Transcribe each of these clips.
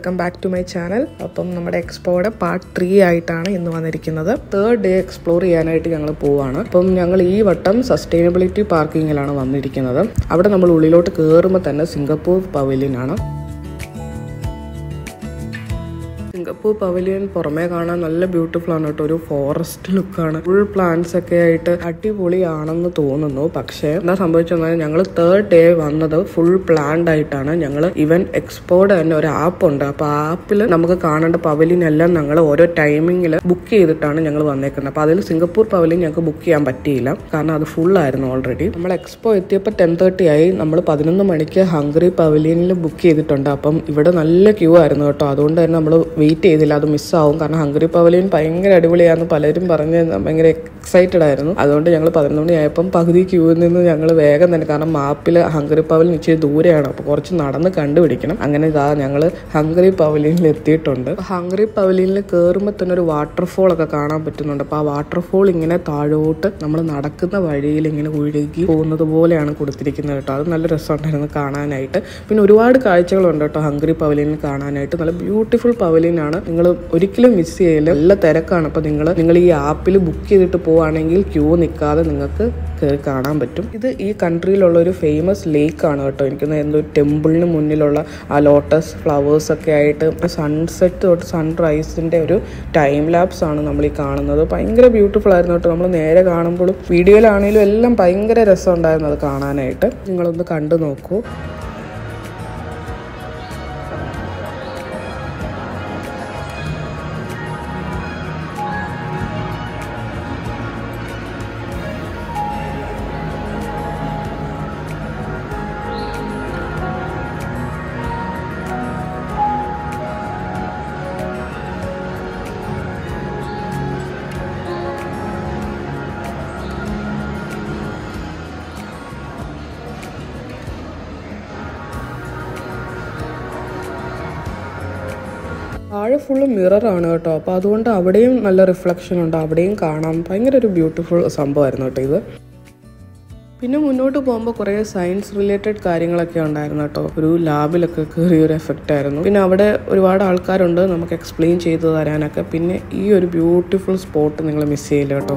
Welcome back to my channel അപ്പം നമ്മുടെ എക്സ്പോയുടെ part three ആയിട്ടാണ് ഇന്ന് വന്നിരിക്കുന്നത് തേർഡ് ഡേ എക്സ്പ്ലോർ ചെയ്യാനായിട്ട് ഞങ്ങൾ പോവാണ് അപ്പം ഞങ്ങൾ ഈ വട്ടം സസ്റ്റൈനബിലിറ്റി പാർക്കിങ്ങിലാണ് വന്നിരിക്കുന്നത് അവിടെ നമ്മൾ ഉള്ളിലോട്ട് കയറുമ്പോൾ തന്നെ സിംഗപ്പൂർ പവലിയനാണ് സിംഗപ്പൂർ പവലിയൻ പുറമേ കാണാൻ നല്ല ബ്യൂട്ടിഫുൾ ആണ് കേട്ടോ ഒരു ഫോറസ്റ്റ് ലുക്കാണ് ഫുൾ പ്ലാന്റ്സ് ഒക്കെ ആയിട്ട് അടിപൊളിയാണെന്ന് തോന്നുന്നു പക്ഷേ എന്താ സംഭവിച്ചെന്നാൽ ഞങ്ങൾ തേർഡ് ഡേ വന്നത് ഫുൾ പ്ലാൻഡ് ആയിട്ടാണ് ഞങ്ങൾ ഇവൻ എക്സ്പോയുടെ തന്നെ ഒരു ആപ്പ് ഉണ്ട് അപ്പൊ ആ ആപ്പിൽ നമുക്ക് കാണേണ്ട പവലിയൻ എല്ലാം ഞങ്ങൾ ഓരോ ടൈമിങ്ങിൽ ബുക്ക് ചെയ്തിട്ടാണ് ഞങ്ങൾ വന്നേക്കുന്നത് അപ്പൊ അതിൽ സിംഗപ്പൂർ പവലിയൻ ഞങ്ങൾക്ക് ബുക്ക് ചെയ്യാൻ പറ്റിയില്ല കാരണം അത് ഫുൾ ആയിരുന്നു ഓൾറെഡി നമ്മൾ എക്സ്പോ എത്തിയപ്പോൾ ടെൻ തേർട്ടി ആയി നമ്മൾ പതിനൊന്ന് മണിക്ക് ഹംഗറി പവലിയനിൽ ബുക്ക് ചെയ്തിട്ടുണ്ട് അപ്പം ഇവിടെ നല്ല ക്യൂ ആയിരുന്നു കേട്ടോ അതുകൊണ്ട് തന്നെ നമ്മൾ വെയിറ്റ് ചെയ്തില്ല അത് മിസ്സാവും കാരണം ഹംഗറി പവലിയൻ ഭയങ്കര അടിപൊളിയാണെന്ന് പലരും പറഞ്ഞ് ഭയങ്കര എക്സൈറ്റഡ് ആയിരുന്നു അതുകൊണ്ട് ഞങ്ങൾ പതിനൊന്ന് മണി ആയപ്പം പകുതി ക്യൂവിൽ നിന്ന് ഞങ്ങൾ വേഗം തന്നെ കാരണം മാപ്പിൽ ഹംഗറി പവലിയൻ ഇച്ചിരി ദൂരെയാണ് അപ്പോൾ കുറച്ച് നടന്ന് കണ്ടുപിടിക്കണം അങ്ങനെ ഇതാ ഞങ്ങൾ ഹംഗറി പവലിയനിൽ എത്തിയിട്ടുണ്ട് ഹംഗറി പവലിയനിൽ കയറുമ്പോൾ തന്നെ ഒരു വാട്ടർഫോൾ ഒക്കെ കാണാൻ പറ്റുന്നുണ്ട് അപ്പോൾ ആ വാട്ടർഫോൾ ഇങ്ങനെ താഴോട്ട് നമ്മൾ നടക്കുന്ന വഴിയിൽ ഇങ്ങനെ ഒഴുകി പോകുന്നത് പോലെയാണ് കൊടുത്തിരിക്കുന്നത് കേട്ടോ അത് നല്ല രസമുണ്ടായിരുന്നു കാണാനായിട്ട് പിന്നെ ഒരുപാട് കാഴ്ചകളുണ്ട് കേട്ടോ ഹംഗറി പവലിയനിൽ കാണാനായിട്ട് നല്ല ബ്യൂട്ടിഫുൾ പവലിയൻ ആണ് നിങ്ങൾ ഒരിക്കലും മിസ് ചെയ്യില്ല നല്ല തിരക്കാണ് അപ്പോൾ നിങ്ങൾ നിങ്ങൾ ഈ ആപ്പിൽ ബുക്ക് ചെയ്തിട്ട് പോവുകയാണെങ്കിൽ ക്യൂ നിൽക്കാതെ നിങ്ങൾക്ക് കയറി കാണാൻ പറ്റും ഇത് ഈ കൺട്രിയിലുള്ള ഒരു ഫേമസ് ലേക്ക് ആണ് കേട്ടോ എനിക്ക് എന്തോ ടെമ്പിളിന് മുന്നിലുള്ള ആ ലോട്ടസ് ഫ്ലവേഴ്സ് ഒക്കെ ആയിട്ട് സൺസെറ്റ് തൊട്ട് സൺറൈസിന്റെ ഒരു ടൈം ലാപ്സ് ആണ് നമ്മൾ ഈ കാണുന്നത് ഭയങ്കര ബ്യൂട്ടിഫുൾ ആയിരുന്നു കേട്ടോ നമ്മൾ നേരെ കാണുമ്പോഴും വീഡിയോയിലാണെങ്കിലും എല്ലാം ഭയങ്കര രസമുണ്ടായിരുന്നു അത് കാണാനായിട്ട് നിങ്ങളൊന്ന് കണ്ടു നോക്കൂ താഴെ ഫുള്ള് മിററാണ് കേട്ടോ അപ്പോൾ അതുകൊണ്ട് അവിടെയും നല്ല റിഫ്ലക്ഷൻ ഉണ്ട് അവിടെയും കാണാം ഭയങ്കര ഒരു ബ്യൂട്ടിഫുൾ സംഭവമായിരുന്നു കേട്ടോ ഇത് പിന്നെ മുന്നോട്ട് പോകുമ്പോൾ കുറേ സയൻസ് റിലേറ്റഡ് കാര്യങ്ങളൊക്കെ ഉണ്ടായിരുന്നു കേട്ടോ ഒരു ലാബിലൊക്കെ കയറിയ ഒരു എഫക്റ്റ് ആയിരുന്നു പിന്നെ അവിടെ ഒരുപാട് ആൾക്കാരുണ്ട് നമുക്ക് എക്സ്പ്ലെയിൻ ചെയ്തു തരാനൊക്കെ പിന്നെ ഈ ഒരു ബ്യൂട്ടിഫുൾ സ്പോട്ട് നിങ്ങൾ മിസ് ചെയ്യില്ല കേട്ടോ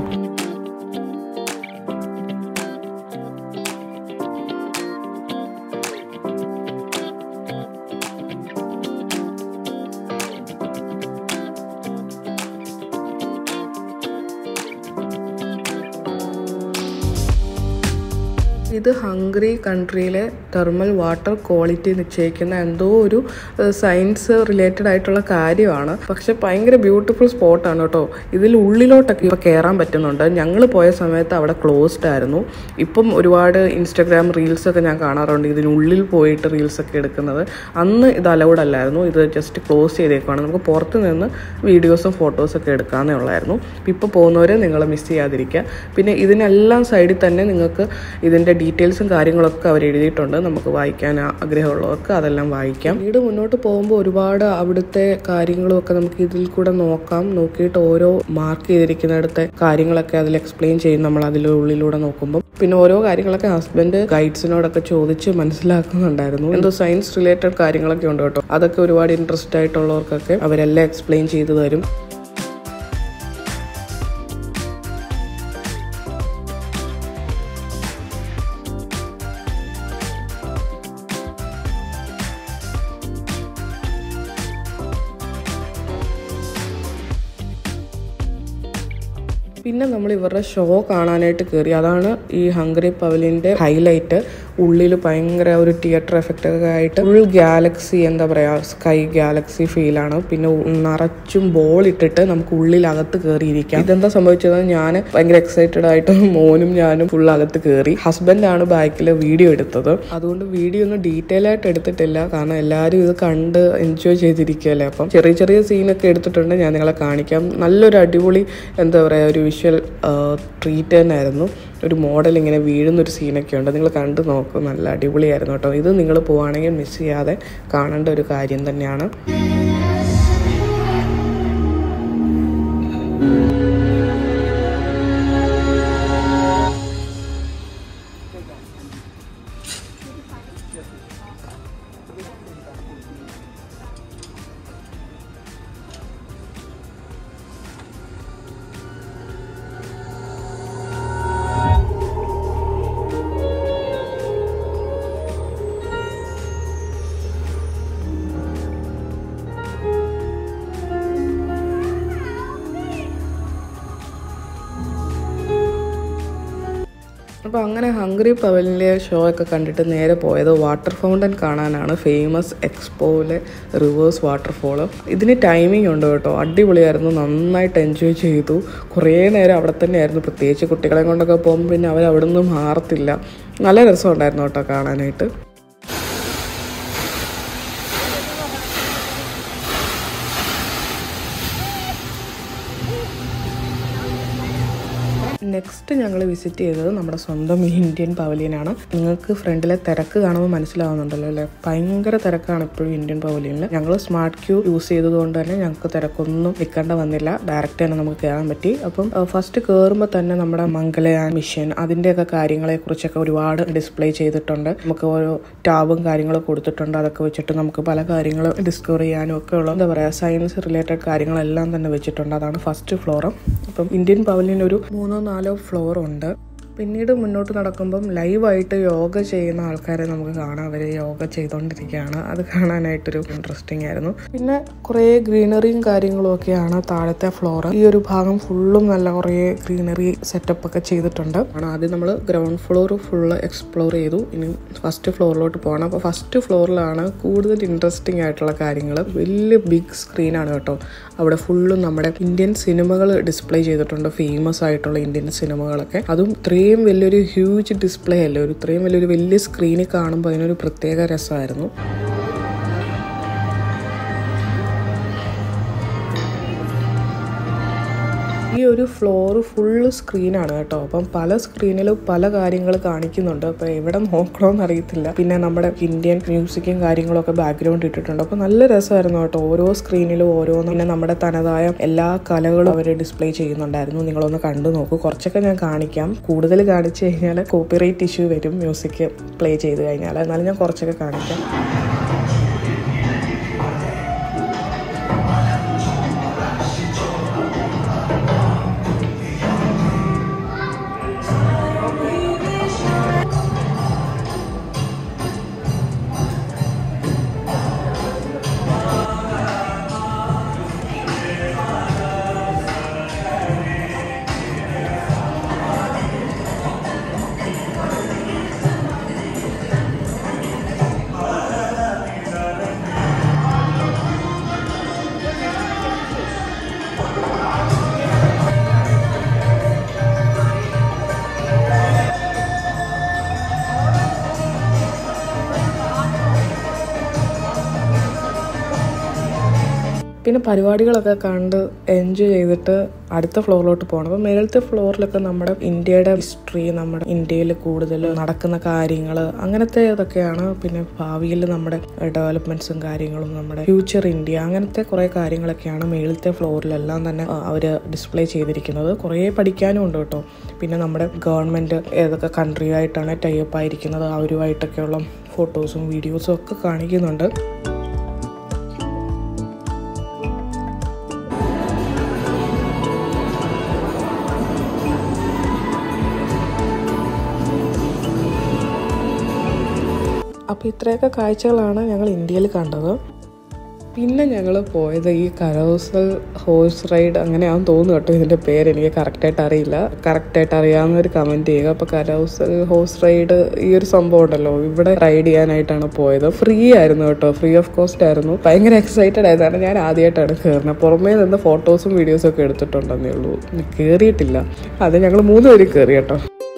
ഇത് ഹംഗറി കൺട്രിയിലെ തെർമൽ വാട്ടർ ക്വാളിറ്റി നിശ്ചയിക്കുന്ന എന്തോ ഒരു സയൻസ് റിലേറ്റഡ് ആയിട്ടുള്ള കാര്യമാണ് പക്ഷെ ഭയങ്കര ബ്യൂട്ടിഫുൾ സ്പോട്ടാണ് കേട്ടോ ഇതിൽ ഉള്ളിലോട്ടൊക്കെ ഇപ്പോൾ കയറാൻ പറ്റുന്നുണ്ട് ഞങ്ങൾ പോയ സമയത്ത് അവിടെ ക്ലോസ്ഡ് ആയിരുന്നു ഇപ്പം ഒരുപാട് ഇൻസ്റ്റഗ്രാം റീൽസ് ഒക്കെ ഞാൻ കാണാറുണ്ട് ഇതിനുള്ളിൽ പോയിട്ട് റീൽസ് ഒക്കെ എടുക്കുന്നത് അന്ന് ഇത് അലൗഡ് അല്ലായിരുന്നു ഇത് ജസ്റ്റ് ക്ലോസ് ചെയ്തേക്കുവാണ് നമുക്ക് പുറത്ത് നിന്ന് വീഡിയോസും ഫോട്ടോസും ഒക്കെ എടുക്കാമെന്നേ ഉള്ളായിരുന്നു ഇപ്പോൾ പോകുന്നവർ നിങ്ങൾ മിസ് ചെയ്യാതിരിക്കുക പിന്നെ ഇതിനെല്ലാം സൈഡിൽ തന്നെ നിങ്ങൾക്ക് ഇതിൻ്റെ ഡീറ്റെയിൽസും കാര്യങ്ങളൊക്കെ അവർ എഴുതിയിട്ടുണ്ട് നമുക്ക് വായിക്കാൻ ആഗ്രഹമുള്ളവർക്ക് അതെല്ലാം വായിക്കാം വീട് മുന്നോട്ട് പോകുമ്പോൾ ഒരുപാട് അവിടുത്തെ കാര്യങ്ങളും ഒക്കെ നമുക്ക് ഇതിൽ കൂടെ നോക്കാം നോക്കിയിട്ട് ഓരോ മാർക്ക് ചെയ്തിരിക്കുന്നിടത്തെ കാര്യങ്ങളൊക്കെ അതിൽ എക്സ്പ്ലെയിൻ ചെയ്യും നമ്മൾ അതിൽ ഉള്ളിലൂടെ നോക്കുമ്പോൾ പിന്നെ ഓരോ കാര്യങ്ങളൊക്കെ ഹസ്ബൻഡ് ഗൈഡ്സിനോടൊക്കെ ചോദിച്ച് മനസ്സിലാക്കുന്നുണ്ടായിരുന്നു എന്തോ സയൻസ് റിലേറ്റഡ് കാര്യങ്ങളൊക്കെ ഉണ്ട് കേട്ടോ അതൊക്കെ ഒരുപാട് ഇൻട്രസ്റ്റ് ആയിട്ടുള്ളവർക്കൊക്കെ അവരെല്ലാം എക്സ്പ്ലെയിൻ ചെയ്തു തരും പിന്നെ നമ്മൾ ഇവരുടെ ഷോ കാണാനായിട്ട് കയറി അതാണ് ഈ ഹംഗറി പവലിൻ്റെ ഹൈലൈറ്റ് ഉള്ളിൽ ഭയങ്കര ഒരു തിയേറ്റർ എഫക്റ്റ് ഒക്കെ ആയിട്ട് ഫുൾ ഗാലക്സി എന്താ പറയുക സ്കൈ ഗാലക്സി ഫീലാണ് പിന്നെ നിറച്ചും ബോൾ ഇട്ടിട്ട് നമുക്ക് ഉള്ളിലകത്ത് കയറിയിരിക്കാം ഇതെന്താ സംഭവിച്ചത് ഞാൻ ഭയങ്കര എക്സൈറ്റഡ് ആയിട്ട് മോനും ഞാനും ഫുൾ അകത്ത് കയറി ഹസ്ബൻഡാണ് ബാക്കിൽ വീഡിയോ എടുത്തത് അതുകൊണ്ട് വീഡിയോ ഒന്നും ഡീറ്റെയിൽ ആയിട്ട് എടുത്തിട്ടില്ല കാരണം എല്ലാവരും ഇത് കണ്ട് എൻജോയ് ചെയ്തിരിക്കുകയല്ലേ അപ്പം ചെറിയ ചെറിയ സീനൊക്കെ എടുത്തിട്ടുണ്ട് ഞാൻ നിങ്ങളെ കാണിക്കാം നല്ലൊരു അടിപൊളി എന്താ പറയുക ഒരു വിഷ്വൽ ട്രീറ്റ് തന്നെയായിരുന്നു ഒരു മോഡൽ ഇങ്ങനെ വീഴുന്നൊരു സീനൊക്കെ ഉണ്ട് നിങ്ങൾ കണ്ടു നോക്കും നല്ല അടിപൊളിയായിരുന്നു കേട്ടോ ഇത് നിങ്ങൾ പോവുകയാണെങ്കിൽ മിസ് ചെയ്യാതെ കാണേണ്ട ഒരു കാര്യം തന്നെയാണ് അപ്പോൾ അങ്ങനെ ഹംഗ്രി പവലിലെ ഷോ ഒക്കെ കണ്ടിട്ട് നേരെ പോയത് വാട്ടർ ഫൗണ്ടൻ കാണാനാണ് ഫേമസ് എക്സ്പോയിലെ റിവേഴ്സ് വാട്ടർഫോള് ഇതിന് ടൈമിംഗ് ഉണ്ട് കേട്ടോ അടിപൊളിയായിരുന്നു നന്നായിട്ട് എൻജോയ് ചെയ്തു കുറേ നേരം അവിടെ തന്നെയായിരുന്നു പ്രത്യേകിച്ച് കുട്ടികളെ കൊണ്ടൊക്കെ പോകുമ്പോൾ പിന്നെ അവർ അവിടെ നിന്ന് മാറത്തില്ല നല്ല രസമുണ്ടായിരുന്നു കേട്ടോ കാണാനായിട്ട് നെക്സ്റ്റ് ഞങ്ങൾ വിസിറ്റ് ചെയ്തത് നമ്മുടെ സ്വന്തം ഇന്ത്യൻ പവലിയനാണ് നിങ്ങൾക്ക് ഫ്രണ്ടിലെ തിരക്ക് കാണുമ്പോൾ മനസ്സിലാവുന്നുണ്ടല്ലോ അല്ലേ ഭയങ്കര തിരക്കാണ് ഇപ്പോഴും ഇന്ത്യൻ പവലിയനിൽ ഞങ്ങൾ സ്മാർട്ട് ക്യൂ യൂസ് ചെയ്തതുകൊണ്ട് തന്നെ ഞങ്ങൾക്ക് തിരക്കൊന്നും നിൽക്കേണ്ട വന്നില്ല ഡയറക്റ്റ് തന്നെ നമുക്ക് കയറാൻ പറ്റി അപ്പം ഫസ്റ്റ് കയറുമ്പോൾ തന്നെ നമ്മുടെ മംഗളയാൻ മിഷൻ അതിൻ്റെയൊക്കെ കാര്യങ്ങളെ കുറിച്ചൊക്കെ ഒരുപാട് ഡിസ്പ്ലേ ചെയ്തിട്ടുണ്ട് നമുക്ക് ഓരോ ടാബും കാര്യങ്ങളും കൊടുത്തിട്ടുണ്ട് അതൊക്കെ വെച്ചിട്ട് നമുക്ക് പല കാര്യങ്ങളും ഡിസ്കവർ ചെയ്യാനും ഒക്കെ ഉള്ള എന്താ പറയുക സയൻസ് റിലേറ്റഡ് കാര്യങ്ങളെല്ലാം തന്നെ വെച്ചിട്ടുണ്ട് അതാണ് ഫസ്റ്റ് ഫ്ലോർ അപ്പം ഇന്ത്യൻ പവലിയൻ ഒരു മൂന്നോ നാലോ ഫ്ലോർ ഉണ്ട് പിന്നീട് മുന്നോട്ട് നടക്കുമ്പം ലൈവായിട്ട് യോഗ ചെയ്യുന്ന ആൾക്കാരെ നമുക്ക് കാണാം അവർ യോഗ ചെയ്തുകൊണ്ടിരിക്കുകയാണ് അത് കാണാനായിട്ടൊരു ഇൻട്രസ്റ്റിംഗ് ആയിരുന്നു പിന്നെ കുറേ ഗ്രീനറിയും കാര്യങ്ങളും ഒക്കെയാണ് താഴത്തെ ഫ്ലോർ ഈ ഒരു ഭാഗം ഫുള്ളും നല്ല കുറേ ഗ്രീനറി സെറ്റപ്പ് ഒക്കെ ചെയ്തിട്ടുണ്ട് ആണ് ആദ്യം നമ്മൾ ഗ്രൗണ്ട് ഫ്ലോർ ഫുള്ള് എക്സ്പ്ലോർ ചെയ്തു ഇനി ഫസ്റ്റ് ഫ്ലോറിലോട്ട് പോകണം അപ്പോൾ ഫസ്റ്റ് ഫ്ലോറിലാണ് കൂടുതൽ ഇൻട്രസ്റ്റിംഗ് ആയിട്ടുള്ള കാര്യങ്ങൾ വലിയ ബിഗ് സ്ക്രീനാണ് കേട്ടോ അവിടെ ഫുള്ളും നമ്മുടെ ഇന്ത്യൻ സിനിമകൾ ഡിസ്പ്ലേ ചെയ്തിട്ടുണ്ട് ഫേമസ് ആയിട്ടുള്ള ഇന്ത്യൻ സിനിമകളൊക്കെ അതും ഇത്രയും വലിയൊരു ഹ്യൂജ് ഡിസ്പ്ലേ അല്ലേ ഒരു ഇത്രയും വലിയൊരു വലിയ സ്ക്രീനിൽ കാണുമ്പോൾ അതിനൊരു പ്രത്യേക രസമായിരുന്നു ഈ ഒരു ഫ്ലോർ ഫുള്ള് സ്ക്രീനാണ് കേട്ടോ അപ്പം പല സ്ക്രീനിലും പല കാര്യങ്ങൾ കാണിക്കുന്നുണ്ട് അപ്പോൾ എവിടെ നോക്കണമെന്ന് അറിയത്തില്ല പിന്നെ നമ്മുടെ ഇന്ത്യൻ മ്യൂസിക്കും കാര്യങ്ങളൊക്കെ ബാക്ക്ഗ്രൗണ്ട് ഇട്ടിട്ടുണ്ട് അപ്പോൾ നല്ല രസമായിരുന്നു കേട്ടോ ഓരോ സ്ക്രീനിലും ഓരോന്നും പിന്നെ നമ്മുടെ തനതായ എല്ലാ കലകളും അവർ ഡിസ്പ്ലേ ചെയ്യുന്നുണ്ടായിരുന്നു നിങ്ങളൊന്ന് കണ്ടു നോക്കൂ കുറച്ചൊക്കെ ഞാൻ കാണിക്കാം കൂടുതൽ കാണിച്ചു കഴിഞ്ഞാൽ കോപ്പിറൈറ്റ് ഇഷ്യൂ വരും മ്യൂസിക് പ്ലേ ചെയ്ത് കഴിഞ്ഞാൽ എന്നാലും ഞാൻ കുറച്ചൊക്കെ കാണിക്കാം പിന്നെ പരിപാടികളൊക്കെ കണ്ട് എൻജോയ് ചെയ്തിട്ട് അടുത്ത ഫ്ലോറിലോട്ട് പോകണം അപ്പോൾ മേളത്തെ ഫ്ലോറിലൊക്കെ നമ്മുടെ ഇന്ത്യയുടെ ഹിസ്റ്ററി നമ്മുടെ ഇന്ത്യയിൽ കൂടുതൽ നടക്കുന്ന കാര്യങ്ങൾ അങ്ങനത്തെ ഇതൊക്കെയാണ് പിന്നെ ഭാവിയിൽ നമ്മുടെ ഡെവലപ്മെന്റ്സും കാര്യങ്ങളും നമ്മുടെ ഫ്യൂച്ചർ ഇന്ത്യ അങ്ങനത്തെ കുറേ കാര്യങ്ങളൊക്കെയാണ് മേളത്തെ ഫ്ലോറിലെല്ലാം തന്നെ അവർ ഡിസ്പ്ലേ ചെയ്തിരിക്കുന്നത് കുറേ പഠിക്കാനും ഉണ്ട് കേട്ടോ പിന്നെ നമ്മുടെ ഗവൺമെൻറ് ഏതൊക്കെ കൺട്രിയായിട്ടാണ് ടൈപ്പ് ആയിരിക്കുന്നത് അവരുമായിട്ടൊക്കെയുള്ള ഫോട്ടോസും വീഡിയോസും ഒക്കെ കാണിക്കുന്നുണ്ട് അപ്പോൾ ഇത്രയൊക്കെ കാഴ്ചകളാണ് ഞങ്ങൾ ഇന്ത്യയിൽ കണ്ടത് പിന്നെ ഞങ്ങൾ പോയത് ഈ കരോസൽ ഹോഴ്സ് റൈഡ് അങ്ങനെയാണെന്ന് തോന്നുന്നു കേട്ടോ ഇതിൻ്റെ പേര് എനിക്ക് കറക്റ്റായിട്ട് അറിയില്ല കറക്റ്റായിട്ട് അറിയാവുന്നവർ കമൻറ്റ് ചെയ്യുക അപ്പോൾ കരോസൽ ഹോഴ്സ് റൈഡ് ഈ ഒരു സംഭവം ഉണ്ടല്ലോ ഇവിടെ റൈഡ് ചെയ്യാനായിട്ടാണ് പോയത് ഫ്രീ ആയിരുന്നു കേട്ടോ ഫ്രീ ഓഫ് കോസ്റ്റ് ആയിരുന്നു ഭയങ്കര എക്സൈറ്റഡ് ആയതാണ് ഞാൻ ആദ്യമായിട്ടാണ് കയറുന്നത് പുറമേ നിന്ന് ഫോട്ടോസും വീഡിയോസും ഒക്കെ എടുത്തിട്ടുണ്ടെന്നേ ഉള്ളൂ കയറിയിട്ടില്ല അത് ഞങ്ങൾ മൂന്ന് പേരും കയറി കേട്ടോ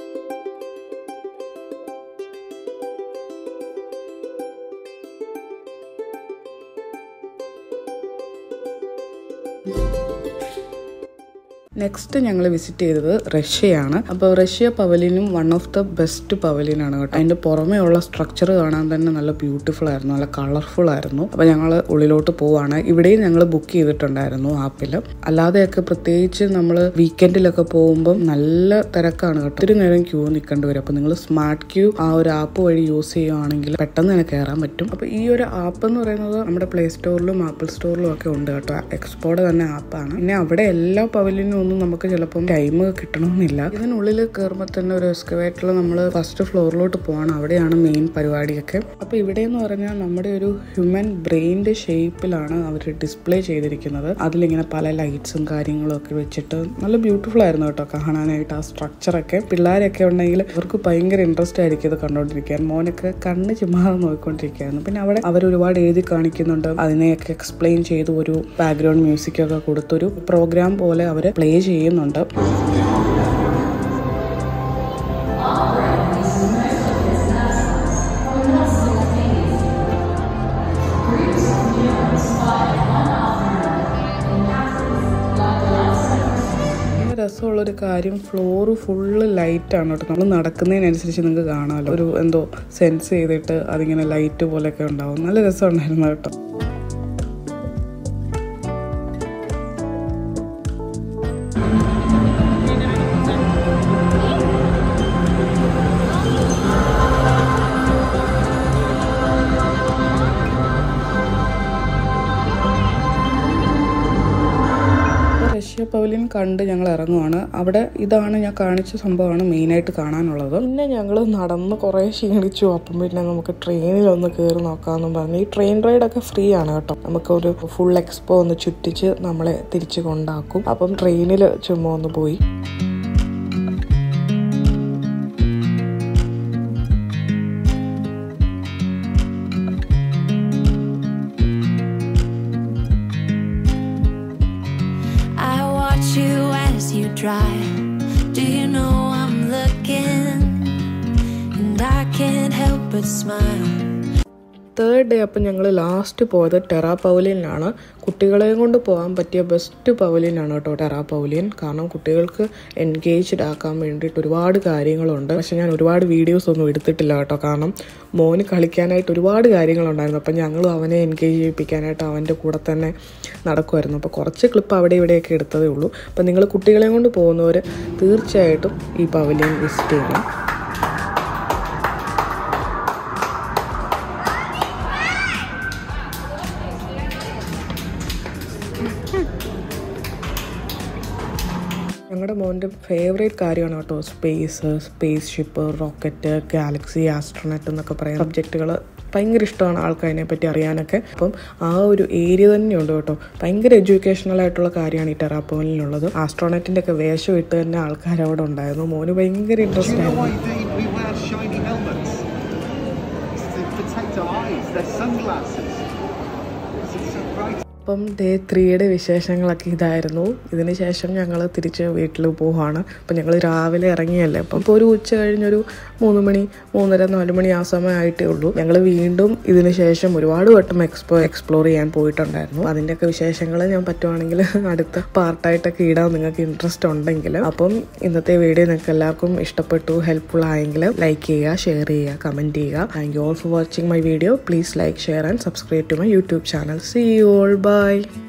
നെക്സ്റ്റ് ഞങ്ങൾ വിസിറ്റ് ചെയ്തത് റഷ്യയാണ് അപ്പോൾ റഷ്യ പവലിനും വൺ ഓഫ് ദ ബെസ്റ്റ് പവലിനാണ് കേട്ടോ അതിൻ്റെ പുറമേ ഉള്ള സ്ട്രക്ചർ കാണാൻ തന്നെ നല്ല ബ്യൂട്ടിഫുൾ ആയിരുന്നു നല്ല കളർഫുൾ ആയിരുന്നു അപ്പോൾ ഞങ്ങൾ ഉള്ളിലോട്ട് പോവാണ് ഇവിടെയും ഞങ്ങൾ ബുക്ക് ചെയ്തിട്ടുണ്ടായിരുന്നു ആപ്പിൽ അല്ലാതെയൊക്കെ പ്രത്യേകിച്ച് നമ്മൾ വീക്കെൻഡിലൊക്കെ പോകുമ്പോൾ നല്ല തിരക്കാണ് കേട്ടോ ഒത്തിരി നേരം ക്യൂ നിൽക്കേണ്ടി വരും അപ്പോൾ നിങ്ങൾ സ്മാർട്ട് ക്യൂ ആ ഒരു ആപ്പ് വഴി യൂസ് ചെയ്യുവാണെങ്കിൽ പെട്ടെന്ന് തന്നെ കയറാൻ പറ്റും അപ്പോൾ ഈ ഒരു ആപ്പ് എന്ന് പറയുന്നത് നമ്മുടെ പ്ലേ സ്റ്റോറിലും ആപ്പിൾ സ്റ്റോറിലും ഒക്കെ ഉണ്ട് കേട്ടോ എക്സ്പോയുടെ തന്നെ ആപ്പാണ് പിന്നെ അവിടെ എല്ലാ പവലിനും ഒന്നും നമുക്ക് ചിലപ്പം ടൈം കിട്ടണമെന്നില്ല ഇതിനുള്ളിൽ കയറുമ്പോൾ തന്നെ ഒരു എക്സ്കവേറ്ററിൽ നമ്മൾ ഫസ്റ്റ് ഫ്ലോറിലോട്ട് പോകണം അവിടെയാണ് മെയിൻ പരിപാടിയൊക്കെ അപ്പോൾ ഇവിടെ എന്ന് പറഞ്ഞാൽ നമ്മുടെ ഒരു ഹ്യൂമൻ ബ്രെയിൻ്റെ ഷേപ്പിലാണ് അവർ ഡിസ്പ്ലേ ചെയ്തിരിക്കുന്നത് അതിലിങ്ങനെ പല ലൈറ്റ്സും കാര്യങ്ങളും ഒക്കെ വെച്ചിട്ട് നല്ല ബ്യൂട്ടിഫുൾ ആയിരുന്നു കേട്ടോ കാണാനായിട്ട് ആ സ്ട്രക്ചറൊക്കെ പിള്ളേരൊക്കെ ഉണ്ടെങ്കിൽ അവർക്ക് ഭയങ്കര ഇൻട്രസ്റ്റ് ആയിരിക്കും ഇത് കണ്ടുകൊണ്ടിരിക്കാൻ മോനൊക്കെ കണ്ണ് ചുമ്മാതെ നോക്കിക്കൊണ്ടിരിക്കുകയായിരുന്നു പിന്നെ അവിടെ അവർ ഒരുപാട് എഴുതി കാണിക്കുന്നുണ്ട് അതിനെയൊക്കെ എക്സ്പ്ലെയിൻ ചെയ്ത് ഒരു ബാക്ക്ഗ്രൗണ്ട് മ്യൂസിക് ഒക്കെ കൊടുത്തൊരു പ്രോഗ്രാം പോലെ അവർ പ്ലേ ചെയ്യുന്നുണ്ട് പിന്നെ രസമുള്ളൊരു കാര്യം ഫ്ലോറ് ഫുള്ള് ലൈറ്റാണ് കേട്ടോ നമ്മൾ നടക്കുന്നതിനനുസരിച്ച് നിങ്ങൾക്ക് കാണാമല്ലോ ഒരു എന്തോ സെൻസ് ചെയ്തിട്ട് അതിങ്ങനെ ലൈറ്റ് പോലെയൊക്കെ ഉണ്ടാവും നല്ല രസമുണ്ടായിരുന്നു കേട്ടോ അപ്പോൾ റഷ്യ പവലിയൻ കണ്ട് ഞങ്ങൾ ഇറങ്ങുവാണ് അവിടെ ഇതാണ് ഞാൻ കാണിച്ച സംഭവമാണ് മെയിനായിട്ട് കാണാനുള്ളത് പിന്നെ ഞങ്ങൾ നടന്ന് കുറേ ക്ഷീണിച്ചു അപ്പം പിന്നെ നമുക്ക് ട്രെയിനിലൊന്ന് കയറി നോക്കാമെന്നും പറഞ്ഞു ഈ ട്രെയിൻ റൈഡൊക്കെ ഫ്രീ ആണ് കേട്ടോ നമുക്ക് ഒരു ഫുൾ എക്സ്പോ ഒന്ന് ചുറ്റിച്ച് നമ്മളെ തിരിച്ച് കൊണ്ടാക്കും അപ്പം ട്രെയിനിൽ ചുമ്മാ ഒന്ന് പോയി I watch you as you drive. Do you know I'm looking? And I can't help but smile. Third day അപ്പം ഞങ്ങൾ ലാസ്റ്റ് പോയത് ടെറാ പവലിയനിലാണ് കുട്ടികളെയും കൊണ്ട് പോകാൻ പറ്റിയ ബെസ്റ്റ് പവലിയനാണ് കേട്ടോ ടെറാ പവലിയൻ കാരണം കുട്ടികൾക്ക് എൻഗേജ്ഡ് ആക്കാൻ വേണ്ടിയിട്ട് ഒരുപാട് കാര്യങ്ങളുണ്ട് പക്ഷെ ഞാൻ ഒരുപാട് വീഡിയോസ് ഒന്നും എടുത്തിട്ടില്ല കേട്ടോ കാരണം മോന് കളിക്കാനായിട്ട് ഒരുപാട് കാര്യങ്ങളുണ്ടായിരുന്നു അപ്പം ഞങ്ങളും അവനെ എൻഗേജ് ചെയ്യിപ്പിക്കാനായിട്ട് അവൻ്റെ കൂടെ തന്നെ നടക്കുമായിരുന്നു അപ്പോൾ കുറച്ച് ക്ലിപ്പ് അവിടെ ഇവിടെയൊക്കെ എടുത്തതേ ഉള്ളൂ അപ്പം നിങ്ങൾ കുട്ടികളെയും കൊണ്ട് പോകുന്നവർ തീർച്ചയായിട്ടും ഈ പവലിയൻ വിസിറ്റ് ചെയ്യണം ഞങ്ങളുടെ മോൻ്റെ ഫേവറേറ്റ് കാര്യമാണ് കേട്ടോ space spaceship rocket galaxy astronaut എന്നൊക്കെ പറയുന്ന സബ്ജക്റ്റുകൾ ഭയങ്കര ഇഷ്ടമാണ് ആൾക്ക് അതിനെപ്പറ്റി അറിയാനൊക്കെ അപ്പം ആ ഒരു ഏരിയ തന്നെയുണ്ട് കേട്ടോ ഭയങ്കര എഡ്യൂക്കേഷണൽ ആയിട്ടുള്ള കാര്യമാണ് ഈ ടെറാപ്പോനിലുള്ളത് ആസ്ട്രോണറ്റിൻ്റെ ഒക്കെ വേഷം ഇട്ട് തന്നെ ആൾക്കാർ അവിടെ ഉണ്ടായിരുന്നു മോന് ഭയങ്കര Do ഇൻട്രസ്റ്റ് you know ആയിരുന്നു why they, we wear shiny helmets? It's to protect our eyes. They're sunglasses. Because it's so bright. അപ്പം ഡേ ത്രീയുടെ വിശേഷങ്ങളൊക്കെ ഇതായിരുന്നു ഇതിന് ശേഷം ഞങ്ങൾ തിരിച്ച് വീട്ടിൽ പോവാണ് അപ്പം ഞങ്ങൾ രാവിലെ ഇറങ്ങിയല്ലേ അപ്പം ഇപ്പോൾ ഒരു ഉച്ച കഴിഞ്ഞൊരു മൂന്ന് മണി മൂന്നര നാല് മണി ആ സമയമായിട്ടേ ഉള്ളൂ ഞങ്ങൾ വീണ്ടും ഇതിന് ശേഷം ഒരുപാട് വട്ടം എക്സ്പോ എക്സ്പ്ലോർ ചെയ്യാൻ പോയിട്ടുണ്ടായിരുന്നു അപ്പം അതിൻ്റെയൊക്കെ വിശേഷങ്ങൾ ഞാൻ പറ്റുവാണെങ്കിൽ അടുത്ത പാർട്ടായിട്ടൊക്കെ ഇടാൻ നിങ്ങൾക്ക് ഇൻട്രസ്റ്റ് ഉണ്ടെങ്കിൽ അപ്പം ഇന്നത്തെ വീഡിയോ നിങ്ങൾക്ക് എല്ലാവർക്കും ഇഷ്ടപ്പെട്ടു ഹെൽപ്ഫുൾ ആയെങ്കിൽ ലൈക്ക് ചെയ്യുക ഷെയർ ചെയ്യുക കമൻറ്റ് ചെയ്യുക thank you all for watching my video please like share and subscribe to my YouTube channel see you all by